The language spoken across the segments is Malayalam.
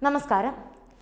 നമസ്കാരം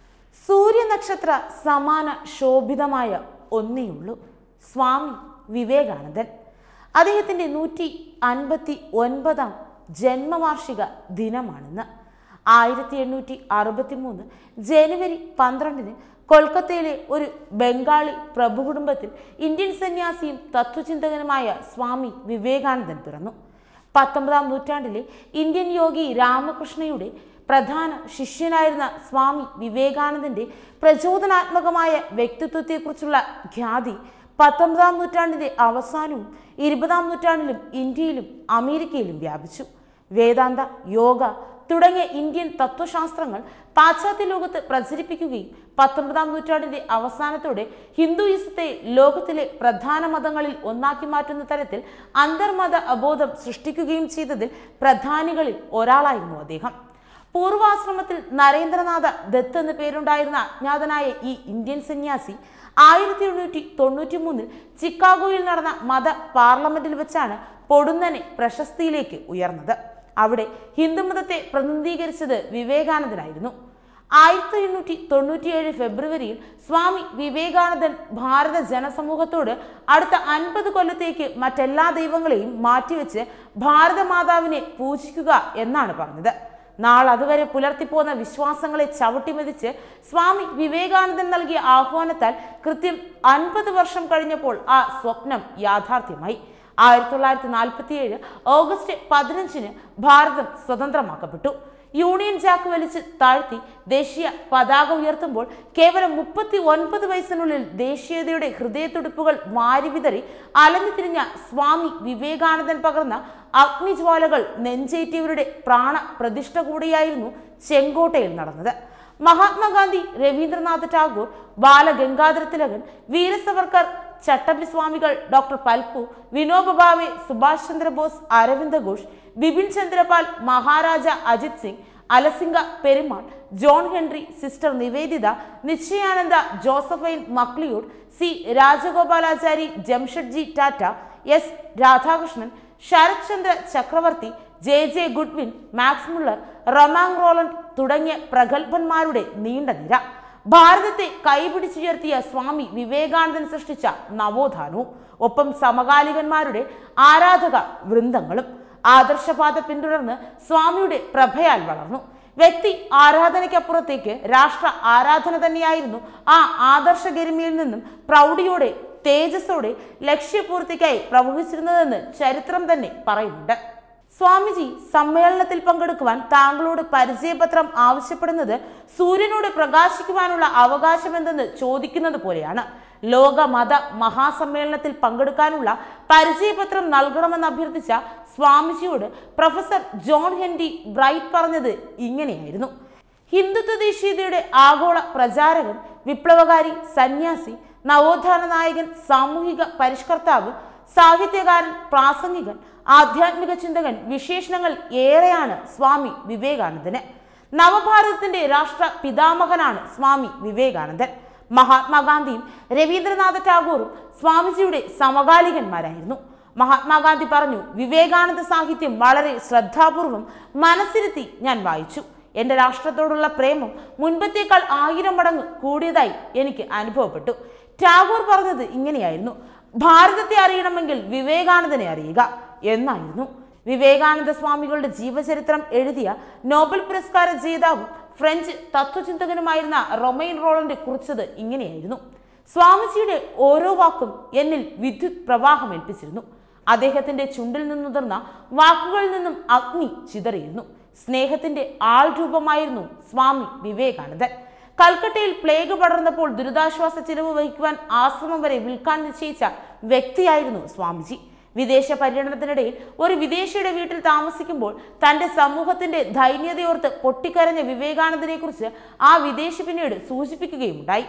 സൂര്യനക്ഷത്ര സമാന ശോഭിതമായ ഒന്നേയുള്ളൂ സ്വാമി വിവേകാനന്ദൻ അദ്ദേഹത്തിൻ്റെ നൂറ്റി അൻപത്തി ഒൻപതാം ജന്മവാർഷിക ദിനമാണിന്ന് ആയിരത്തി എണ്ണൂറ്റി അറുപത്തി മൂന്ന് ജനുവരി പന്ത്രണ്ടിന് കൊൽക്കത്തയിലെ ഒരു ബംഗാളി പ്രഭുകുടുംബത്തിൽ ഇന്ത്യൻ സന്യാസിയും തത്വചിന്തകനുമായ സ്വാമി വിവേകാനന്ദൻ പിറന്നു പത്തൊമ്പതാം നൂറ്റാണ്ടിലെ ഇന്ത്യൻ യോഗി രാമകൃഷ്ണയുടെ പ്രധാന ശിഷ്യനായിരുന്ന സ്വാമി വിവേകാനന്ദന്റെ പ്രചോദനാത്മകമായ വ്യക്തിത്വത്തെക്കുറിച്ചുള്ള ഖ്യാതി പത്തൊമ്പതാം നൂറ്റാണ്ടിന്റെ അവസാനവും ഇരുപതാം നൂറ്റാണ്ടിലും ഇന്ത്യയിലും അമേരിക്കയിലും വ്യാപിച്ചു വേദാന്ത യോഗ തുടങ്ങിയ ഇന്ത്യൻ തത്വശാസ്ത്രങ്ങൾ പാശ്ചാത്യ ലോകത്ത് പ്രചരിപ്പിക്കുകയും പത്തൊമ്പതാം നൂറ്റാണ്ടിന്റെ അവസാനത്തോടെ ഹിന്ദുയിസത്തെ ലോകത്തിലെ പ്രധാന മതങ്ങളിൽ ഒന്നാക്കി മാറ്റുന്ന തരത്തിൽ അന്തർമത അബോധം സൃഷ്ടിക്കുകയും ചെയ്തതിൽ പ്രധാനികളിൽ ഒരാളായിരുന്നു അദ്ദേഹം പൂർവാശ്രമത്തിൽ നരേന്ദ്രനാഥ ദത്ത് എന്ന പേരുണ്ടായിരുന്ന അജ്ഞാതനായ ഈ ഇന്ത്യൻ സന്യാസി ആയിരത്തി എണ്ണൂറ്റി തൊണ്ണൂറ്റി മൂന്നിൽ ചിക്കാഗോയിൽ നടന്ന മത പാർലമെന്റിൽ വെച്ചാണ് പൊടുന്നനെ പ്രശസ്തിയിലേക്ക് ഉയർന്നത് അവിടെ ഹിന്ദുമതത്തെ പ്രതിനിധീകരിച്ചത് വിവേകാനന്ദനായിരുന്നു ആയിരത്തി എണ്ണൂറ്റി തൊണ്ണൂറ്റിയേഴ് ഫെബ്രുവരിയിൽ സ്വാമി വിവേകാനന്ദൻ ഭാരത ജനസമൂഹത്തോട് അടുത്ത അൻപത് കൊല്ലത്തേക്ക് മറ്റെല്ലാ ദൈവങ്ങളെയും മാറ്റിവെച്ച് ഭാരതമാതാവിനെ പൂജിക്കുക എന്നാണ് പറഞ്ഞത് നാളെ അതുവരെ പുലർത്തിപ്പോന്ന വിശ്വാസങ്ങളെ ചവിട്ടിമെതിച്ച് സ്വാമി വിവേകാനന്ദൻ നൽകിയ ആഹ്വാനത്താൽ കൃത്യം അൻപത് വർഷം കഴിഞ്ഞപ്പോൾ ആ സ്വപ്നം യാഥാർത്ഥ്യമായി ആയിരത്തി തൊള്ളായിരത്തി നാൽപ്പത്തിയേഴ് ഓഗസ്റ്റ് പതിനഞ്ചിന് ഭാരതം സ്വതന്ത്രമാക്കപ്പെട്ടു യൂണിയൻ ജാക്ക് വലിച്ച് താഴ്ത്തി ദേശീയ പതാക ഉയർത്തുമ്പോൾ കേവലം മുപ്പത്തി ഒൻപത് വയസ്സിനുള്ളിൽ ദേശീയതയുടെ ഹൃദയത്തുടിപ്പുകൾ വാരിവിതറി അലഞ്ഞു തിരിഞ്ഞ സ്വാമി വിവേകാനന്ദൻ പകർന്ന അഗ്നിജ്വാലകൾ നെഞ്ചേറ്റിയവരുടെ പ്രാണ പ്രതിഷ്ഠ കൂടിയായിരുന്നു ചെങ്കോട്ടയിൽ നടന്നത് Mahatma Gandhi Ravindranath Tagore Balagangadhara Thilakan Veer Savarkar Chattampi Swamikal doctor Palpu Vinoba Bhave Subhash Chandra Bose Aurobindo Ghosh Bipin Chandra Pal Maharaja Ajit Singh Alasinga Perumal John Henry sister Nivedita Nischayananda Josephine MacLeod C Rajagopalachari Jamshedji Tata S Radhakrishnan Sarat Chandra Chakravarti J J Goodwin Max Muller Romain Rolland തുടങ്ങിയ പ്രഗത്ഭന്മാരുടെ നീണ്ട നിര ഭാരതത്തെ കൈപിടിച്ചുയർത്തിയ സ്വാമി വിവേകാനന്ദൻ സൃഷ്ടിച്ച നവോത്ഥാനവും ഒപ്പം സമകാലികന്മാരുടെ ആരാധക വൃന്ദങ്ങളും ആദർശപാത പിന്തുടർന്ന് സ്വാമിയുടെ പ്രഭയാൽ വളർന്നു വ്യക്തി ആരാധനയ്ക്കപ്പുറത്തേക്ക് രാഷ്ട്ര ആരാധന തന്നെയായിരുന്നു ആ ആദർശ ഗരിമയിൽ നിന്നും പ്രൗഢിയോടെ തേജസ്സോടെ ലക്ഷ്യപൂർത്തിക്കായി പ്രവഹിച്ചിരുന്നതെന്ന് ചരിത്രം തന്നെ പറയുന്നുണ്ട് സ്വാമിജി സമ്മേളനത്തിൽ പങ്കെടുക്കുവാൻ താങ്കളോട് പരിചയപത്രം ആവശ്യപ്പെടുന്നത് സൂര്യനോട് പ്രകാശിക്കുവാനുള്ള അവകാശമെന്തെന്ന് ചോദിക്കുന്നത് പോലെയാണ് ലോക മത മഹാസമ്മേളനത്തിൽ പങ്കെടുക്കാനുള്ള പരിചയപത്രം നൽകണമെന്ന് അഭ്യർത്ഥിച്ച സ്വാമിജിയോട് പ്രൊഫസർ ജോൺ ഹെൻറി ബ്രൈറ്റ് പറഞ്ഞത് ഇങ്ങനെയായിരുന്നു ഹിന്ദുത്വ ദേശീയതയുടെ ആഗോള പ്രചാരകൻ വിപ്ലവകാരി സന്യാസി നവോത്ഥാന നായകൻ സാമൂഹിക പരിഷ്കർത്താവ് സാഹിത്യകാരൻ പ്രാസംഗികൻ ആധ്യാത്മിക ചിന്തകൻ വിശേഷണങ്ങൾ ഏറെയാണ് സ്വാമി വിവേകാനന്ദന് നവഭാരതത്തിന്റെ രാഷ്ട്ര പിതാമഹനാണ് സ്വാമി വിവേകാനന്ദൻ മഹാത്മാഗാന്ധിയും രവീന്ദ്രനാഥ ടാഗോറും സ്വാമിജിയുടെ സമകാലികന്മാരായിരുന്നു മഹാത്മാഗാന്ധി പറഞ്ഞു വിവേകാനന്ദ സാഹിത്യം വളരെ ശ്രദ്ധാപൂർവം മനസ്സിരുത്തി ഞാൻ വായിച്ചു എൻ്റെ രാഷ്ട്രത്തോടുള്ള പ്രേമം മുൻപത്തേക്കാൾ ആയിരം മടങ്ങ് കൂടിയതായി എനിക്ക് അനുഭവപ്പെട്ടു ടാഗോർ പറഞ്ഞത് ഇങ്ങനെയായിരുന്നു ഭാരതത്തെ അറിയണമെങ്കിൽ വിവേകാനന്ദനെ അറിയുക എന്നായിരുന്നു വിവേകാനന്ദ സ്വാമികളുടെ ജീവചരിത്രം എഴുതിയ നോബൽ പുരസ്കാര ജേതാവും ഫ്രഞ്ച് തത്വചിന്തകനുമായിരുന്ന റൊമൈൻ റോളണ്ട് കുറിച്ചത് ഇങ്ങനെയായിരുന്നു സ്വാമിജിയുടെ ഓരോ വാക്കും എന്നിൽ വിദ്യുത് പ്രവാഹം ഏൽപ്പിച്ചിരുന്നു അദ്ദേഹത്തിന്റെ ചുണ്ടിൽ നിന്നുതിർന്ന വാക്കുകളിൽ നിന്നും അഗ്നി ചിതറിയിരുന്നു സ്നേഹത്തിന്റെ ആൾ രൂപമായിരുന്നു സ്വാമി വിവേകാനന്ദൻ കൽക്കട്ടയിൽ പ്ലേഗ് പടർന്നപ്പോൾ ദുരിതാശ്വാസ ചിലവ് വഹിക്കുവാൻ ആശ്രമം വരെ വിൽക്കാൻ നിശ്ചയിച്ച വ്യക്തിയായിരുന്നു സ്വാമിജി വിദേശ പര്യടനത്തിനിടയിൽ ഒരു വിദേശിയുടെ വീട്ടിൽ താമസിക്കുമ്പോൾ തന്റെ സമൂഹത്തിന്റെ ധൈന്യതയോർത്ത് പൊട്ടിക്കരഞ്ഞ വിവേകാനന്ദനെ കുറിച്ച് ആ വിദേശി പിന്നീട് സൂചിപ്പിക്കുകയുണ്ടായി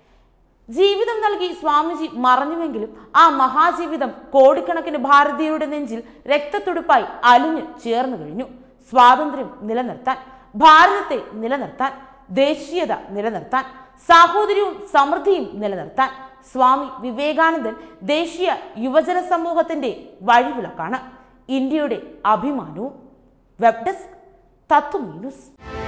ജീവിതം നൽകി സ്വാമിജി മറഞ്ഞുവെങ്കിലും ആ മഹാജീവിതം കോടിക്കണക്കിന് ഭാരതീയരുടെ നെഞ്ചിൽ രക്തത്തുടുപ്പായി അലിഞ്ഞു ചേർന്നു കഴിഞ്ഞു സ്വാതന്ത്ര്യം നിലനിർത്താൻ ഭാരതത്തെ നിലനിർത്താൻ ദേശീയത നിലനിർത്താൻ സാഹോദര്യവും സമൃദ്ധിയും നിലനിർത്താൻ സ്വാമി വിവേകാനന്ദൻ ദേശീയ യുവജന സമൂഹത്തിന്റെ വഴിവിളക്കാണ് ഇന്ത്യയുടെ അഭിമാനവും വെബ് ഡെസ്ക് തത്വമീ ന്യൂസ്